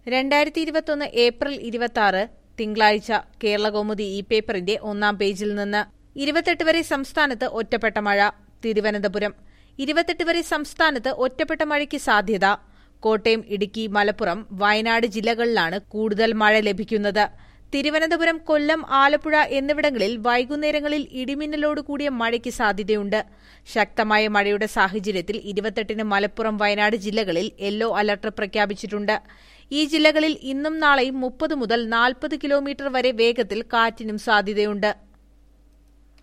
രണ്ടായിരത്തി ഇരുപത്തൊന്ന് ഏപ്രിൽ ഇരുപത്തി ആറ് തിങ്കളാഴ്ച കേരളകൗമുദി ഈ പേപ്പറിന്റെ ഒന്നാം പേജിൽ നിന്ന് ഇരുപത്തെട്ട് വരെ സംസ്ഥാനത്ത് ഒറ്റപ്പെട്ട മഴ തിരുവനന്തപുരം ഇരുപത്തെട്ട് വരെ സംസ്ഥാനത്ത് ഒറ്റപ്പെട്ട മഴയ്ക്ക് സാധ്യത കോട്ടയം ഇടുക്കി മലപ്പുറം വയനാട് ജില്ലകളിലാണ് കൂടുതൽ മഴ ലഭിക്കുന്നത് തിരുവനന്തപുരം കൊല്ലം ആലപ്പുഴ എന്നിവിടങ്ങളിൽ വൈകുന്നേരങ്ങളിൽ ഇടിമിന്നലോട് കൂടിയ മഴയ്ക്ക് സാധ്യതയുണ്ട് ശക്തമായ മഴയുടെ സാഹചര്യത്തിൽ ഇരുപത്തെട്ടിന് മലപ്പുറം വയനാട് ജില്ലകളിൽ യെല്ലോ അലർട്ട് പ്രഖ്യാപിച്ചിട്ടുണ്ട് ഈ ജില്ലകളിൽ ഇന്നും നാളെയും മുപ്പത് മുതൽ നാൽപ്പത് കിലോമീറ്റർ വരെ വേഗത്തിൽ കാറ്റിനും സാധ്യതയുണ്ട്